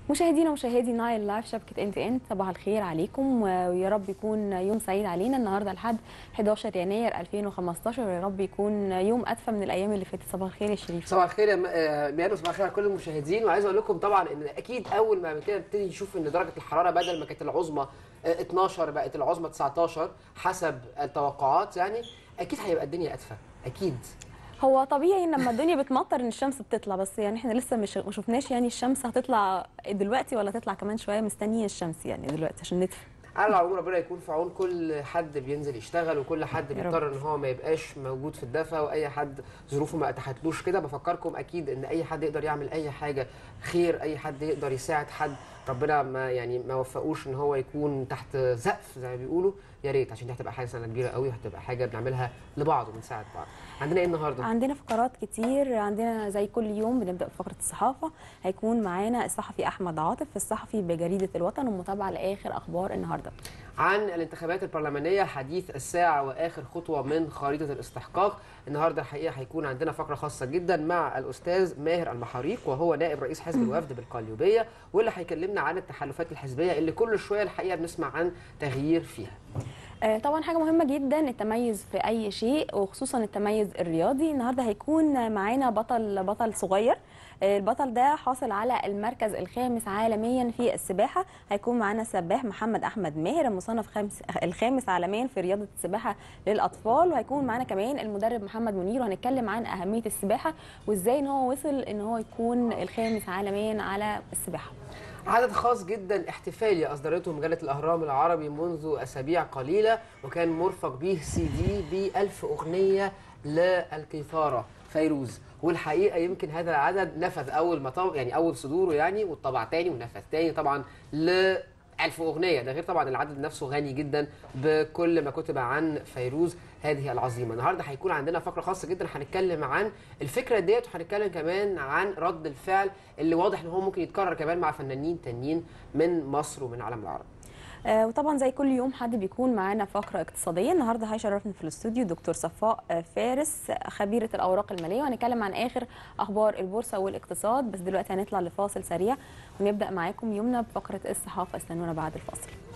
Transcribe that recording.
مشاهدينا ومشاهدي نايل لايف شبكة انت انت صباح الخير عليكم ويا رب يكون يوم سعيد علينا النهارده لحد 11 يناير 2015 ويا رب يكون يوم ادفى من الايام اللي فاتت صباح الخير يا شريف صباح الخير يا م- آه، ميادة صباح الخير على كل المشاهدين وعايز اقول لكم طبعا ان اكيد اول ما كده نبتدي نشوف ان درجه الحراره بدل ما كانت العظمى آه، 12 بقت العظمى 19 حسب التوقعات يعني اكيد هيبقى الدنيا ادفى اكيد هو طبيعي ان لما الدنيا بتمطر ان الشمس بتطلع بس يعني احنا لسه مش ما شفناش يعني الشمس هتطلع دلوقتي ولا هتطلع كمان شويه مستنيين الشمس يعني دلوقتي عشان ندفي على العموم ربنا يكون في عون كل حد بينزل يشتغل وكل حد يا رب. بيضطر ان هو ما يبقاش موجود في الدفا واي حد ظروفه ما اتاحتلوش كده بفكركم اكيد ان اي حد يقدر يعمل اي حاجه خير اي حد يقدر يساعد حد ربنا ما يعني ما وفقوش ان هو يكون تحت سقف زي ما بيقولوا يا ريت عشان دي هتبقى حاجه سنه كبيره قوي وهتبقى حاجه بنعملها لبعض وبنساعد بعض عندنا ايه النهارده عندنا فقرات كتير عندنا زي كل يوم بنبدا بفقره الصحافه هيكون معانا الصحفي احمد عاطف الصحفي بجريده الوطن ومتابعه لاخر اخبار النهارده عن الانتخابات البرلمانيه حديث الساعه واخر خطوه من خريطه الاستحقاق النهارده الحقيقه هيكون عندنا فقره خاصه جدا مع الاستاذ ماهر المحاريق وهو نائب رئيس حزب الوفد بالقليوبيه واللي هيكلمنا عن التحالفات الحزبيه اللي كل شويه الحقيقه بنسمع عن تغيير فيها آه، طبعا حاجه مهمه جدا التميز في اي شيء وخصوصا التميز الرياضي النهارده هيكون معانا بطل بطل صغير آه، البطل ده حاصل على المركز الخامس عالميا في السباحه هيكون معانا السباح محمد احمد ماهر المصنف خامس الخامس عالميا في رياضه السباحه للاطفال وهيكون معانا كمان المدرب محمد منير وهنتكلم عن اهميه السباحه وازاي ان هو وصل ان هو يكون الخامس عالميا على السباحه عدد خاص جدا احتفالي اصدرته مجله الاهرام العربي منذ اسابيع قليله وكان مرفق به سي دي ب 1000 اغنيه للكيثاره فيروز والحقيقه يمكن هذا العدد نفذ اول ما طبع يعني اول صدوره يعني واتطبع تاني ونفذ تاني طبعا ل 1000 اغنيه ده غير طبعا العدد نفسه غني جدا بكل ما كتب عن فيروز هذه العظيمه النهارده هيكون عندنا فقره خاصه جدا هنتكلم عن الفكره ديت وهنتكلم كمان عن رد الفعل اللي واضح ان هو ممكن يتكرر كمان مع فنانين تانيين من مصر ومن العالم العربي آه، وطبعا زي كل يوم حد بيكون معانا فقره اقتصاديه النهارده هيشرفنا في الاستوديو دكتور صفاء آه، فارس آه، خبيره الاوراق الماليه وهنتكلم عن اخر اخبار البورصه والاقتصاد بس دلوقتي هنطلع لفاصل سريع ونبدا معاكم يومنا بفقره الصحافه استنونا بعد الفاصل